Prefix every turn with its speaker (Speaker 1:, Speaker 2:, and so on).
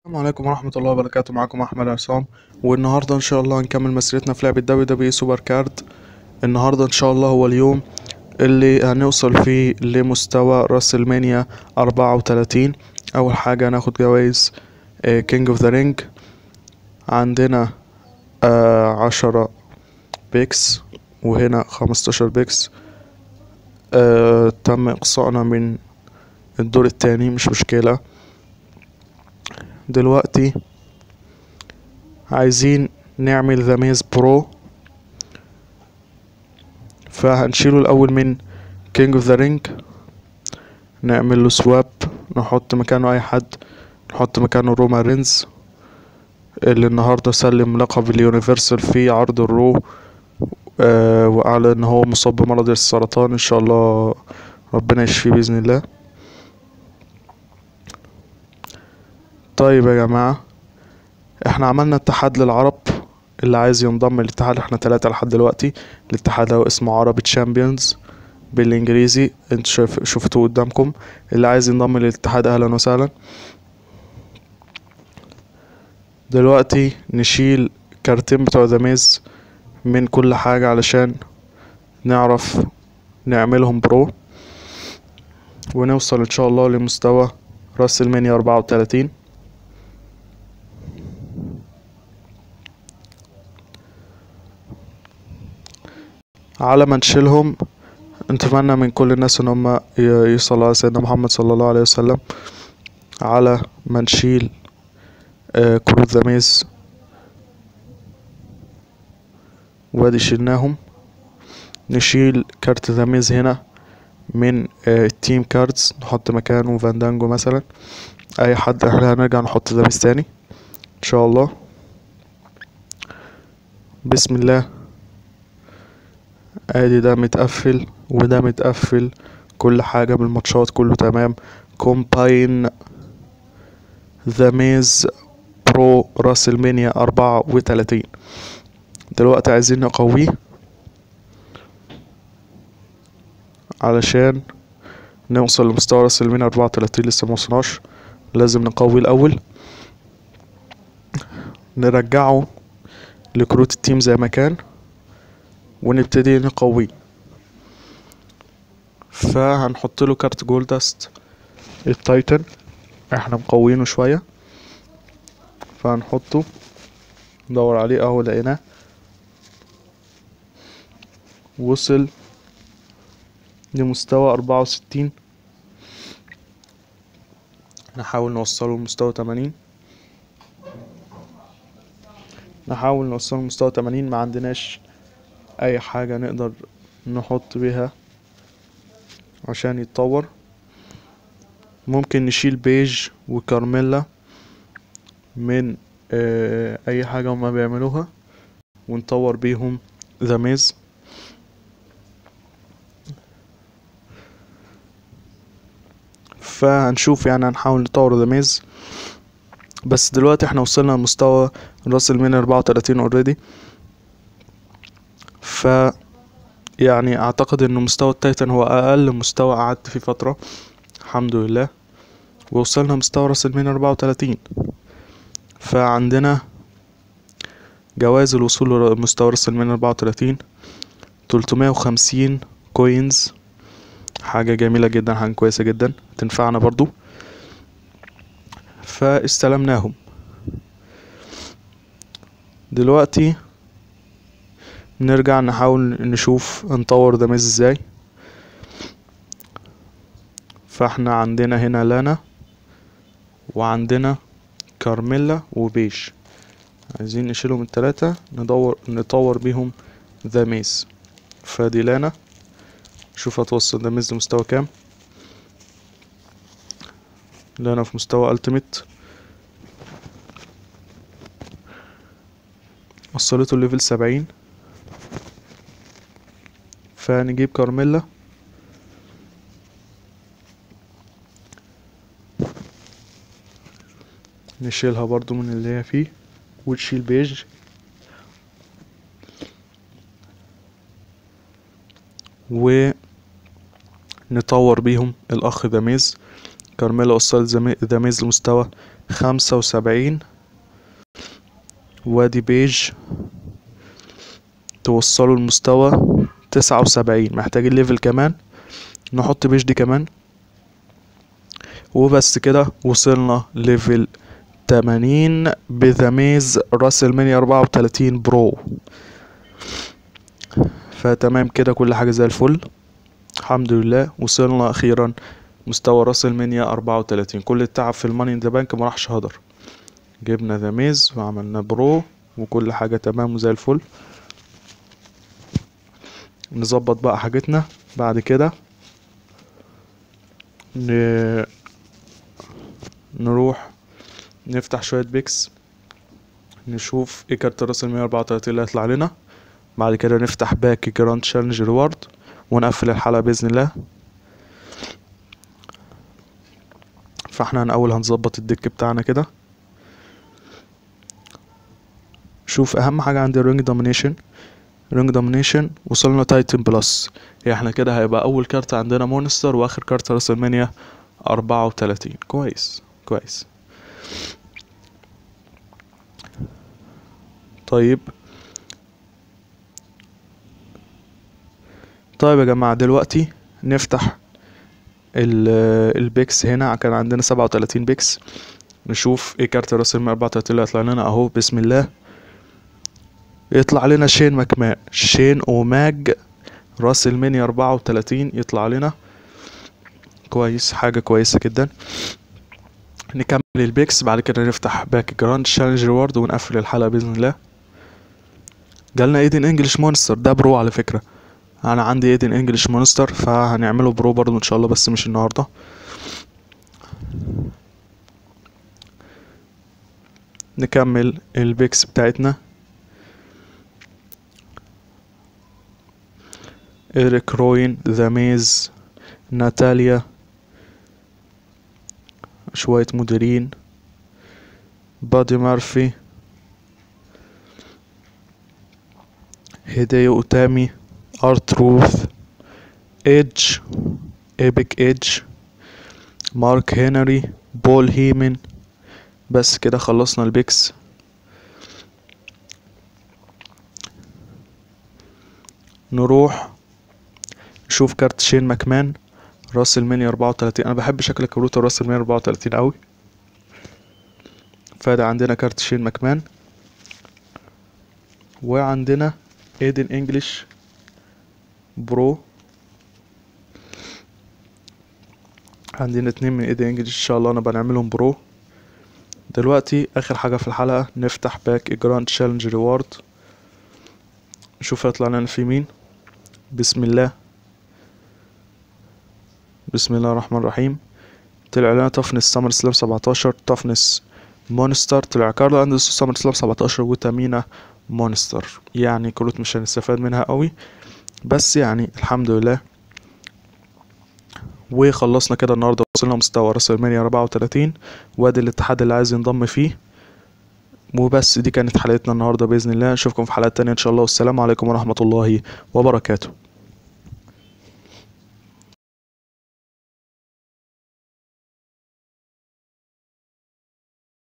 Speaker 1: السلام عليكم ورحمة الله وبركاته معكم أحمد عصام والنهاردة إن شاء الله هنكمل مسيرتنا في لعبة دبليو دبليو سوبر كارد النهاردة إن شاء الله هو اليوم اللي هنوصل فيه لمستوى راسلمانيا أربعة وتلاتين أول حاجة هناخد جوايز كينج اوف ذا رينج عندنا آه عشرة بيكس وهنا خمستاشر بيكس آه تم إقصائنا من الدور التاني مش مشكلة دلوقتي عايزين نعمل ذا ميز برو فهنشيله الاول من كينج اوف ذا رينج نعمل له سواب نحط مكانه اي حد نحط مكانه روما رينز اللي النهارده سلم لقب اليونيفرسال في عرض الرو آه واعلن ان هو مصاب بمرض السرطان ان شاء الله ربنا يشفيه باذن الله طيب يا جماعة احنا عملنا اتحاد للعرب اللي عايز ينضم للاتحاد احنا تلاتة لحد دلوقتي الاتحاد هو اسمه عرب تشامبيونز بالانجليزي انتوا شايف شفتوه قدامكم اللي عايز ينضم للاتحاد اهلا وسهلا دلوقتي نشيل كارتين بتوع ذا ميز من كل حاجة علشان نعرف نعملهم برو ونوصل ان شاء الله لمستوى راس المانيا أربعة وتلاتين على ما نشيلهم نتمنى من كل الناس ان هم يصلوا على سيدنا محمد صلى الله عليه وسلم على ما نشيل آه كروت ذا ميز وادي شيلناهم نشيل كارت ذا ميز هنا من آه التيم كاردز نحط مكانه فاندانجو مثلا اي حد احنا هنرجع نحط ذا ميز تاني ان شاء الله بسم الله ادي ده متقفل وده متقفل كل حاجة بالماتشات كله تمام كومباين ذا ميز برو راسلمانيا أربعة وتلاتين دلوقتي عايزين نقويه علشان نوصل لمستوى راسلمانيا أربعة وتلاتين لسه موصلناش لازم نقوي الأول نرجعه لكروت التيم زي ما كان ونبتدي نقويه فهنحط له كارت جولدست التايتن احنا مقوينه شويه فهنحطه ندور عليه اهو لقيناه وصل لمستوى أربعة وستين نحاول نوصله لمستوى تمانين نحاول نوصله لمستوى تمانين ما عندناش اي حاجة نقدر نحط بيها عشان يتطور ممكن نشيل بيج وكارميلا من اه اي حاجة هما بيعملوها ونطور بيهم ذا ميز فهنشوف يعني هنحاول نطور ذا ميز بس دلوقتي احنا وصلنا لمستوى راس المين اربعة وتلاتين اوريدي ف يعني اعتقد ان مستوى التايتن هو اقل مستوى قعدت فيه فترة الحمد لله ووصلنا مستوى راس المين اربعة وتلاتين فعندنا جواز الوصول لمستوى راس المين اربعة وتلاتين تلتمية وخمسين كوينز حاجة جميلة جدا حاجة كويسة جدا تنفعنا برضو فاستلمناهم دلوقتي نرجع نحاول نشوف نطور ده ميز ازاي فاحنا عندنا هنا لانا وعندنا كارميلا وبيش عايزين نشيلهم التلاتة ندور نطور بيهم ذا ميز فدي لانا شوف هتوصل ذا ميز لمستوى كام لانا في مستوى التيميت وصلته الليفل سبعين فنجيب كارميلا نشيلها برضو من اللي هي فيه وتشيل بيج ونطور بيهم الاخ داميز كارميلا وصلت زمي- ذا ميز لمستوى خمسة وسبعين وادي بيج توصلوا لمستوى تسعة وسبعين محتاجين ليفل كمان نحط بيج دي كمان وبس كده وصلنا ليفل تمانين بذميز راسل مانيا أربعة وتلاتين برو فتمام كده كل حاجة زي الفل الحمد لله وصلنا أخيرا مستوى راسل مانيا أربعة وتلاتين كل التعب في الماني ان ذا بانك ما راحش هدر جبنا ذا ميز وعملنا برو وكل حاجة تمام وزي الفل نظبط بقى حاجتنا بعد كده ن... نروح نفتح شوية بيكس نشوف ايه كارت راس المية أربعة وتلاتين اللي هيطلع لنا بعد كده نفتح باك جراند تشالنج ريوارد ونقفل الحلقة بإذن الله فاحنا الاول هنظبط الديك بتاعنا كده شوف اهم حاجة عندي الرينج دومينيشن رينج دومينيشن وصلنا تايتن بلس احنا كده هيبقى اول كارت عندنا مونستر واخر كارت راس المانيا أربعة وتلاتين كويس كويس طيب طيب يا جماعة دلوقتي نفتح ال- البيكس هنا كان عندنا سبعة وتلاتين بيكس نشوف ايه كارت راس المال أربعة وتلاتين اللي هيطلع لنا اهو بسم الله يطلع لنا شين مكمان شين اوماج راس المنيا أربعة وتلاتين يطلع لنا كويس حاجة كويسة جدا نكمل البيكس بعد كده نفتح باك جراند تشالنج ريورد ونقفل الحلقة بإذن الله جالنا ايدن انجلش مونستر ده برو على فكرة انا عندي ايدن انجلش مونستر فهنعمله برو برضو ان شاء الله بس مش النهاردة نكمل البيكس بتاعتنا إيريك روين ذا ميز ناتاليا شوية مديرين بادي مارفي هيديو اوتامي ارتروث ايدج ايبك ايدج مارك هنري بول هيمن بس كده خلصنا البيكس نروح نشوف كارت شين ماكمان راس المنيا 34 انا بحب شكل كروت راس المنيا 34 قوي فده عندنا كارت شين ماكمان وعندنا ايدن انجلش برو عندنا اتنين من ايدن انجلش ان شاء الله انا بنعملهم برو دلوقتي اخر حاجة في الحلقة نفتح باك جراند تشالنج ريورد نشوف هيطلع لنا في مين بسم الله بسم الله الرحمن الرحيم طلع لنا طفنس سمر سلام 17 طفنس مونستر طلع كارلو اندرسون سمر سلام 17 وتامينا مونستر يعني كروت مش هنستفاد منها قوي بس يعني الحمد لله وخلصنا كده النهارده وصلنا مستوى راس المانيا 34 وادي الاتحاد اللي عايز ينضم فيه وبس دي كانت حلقتنا النهارده باذن الله نشوفكم في حلقات تانية ان شاء الله والسلام عليكم ورحمه الله وبركاته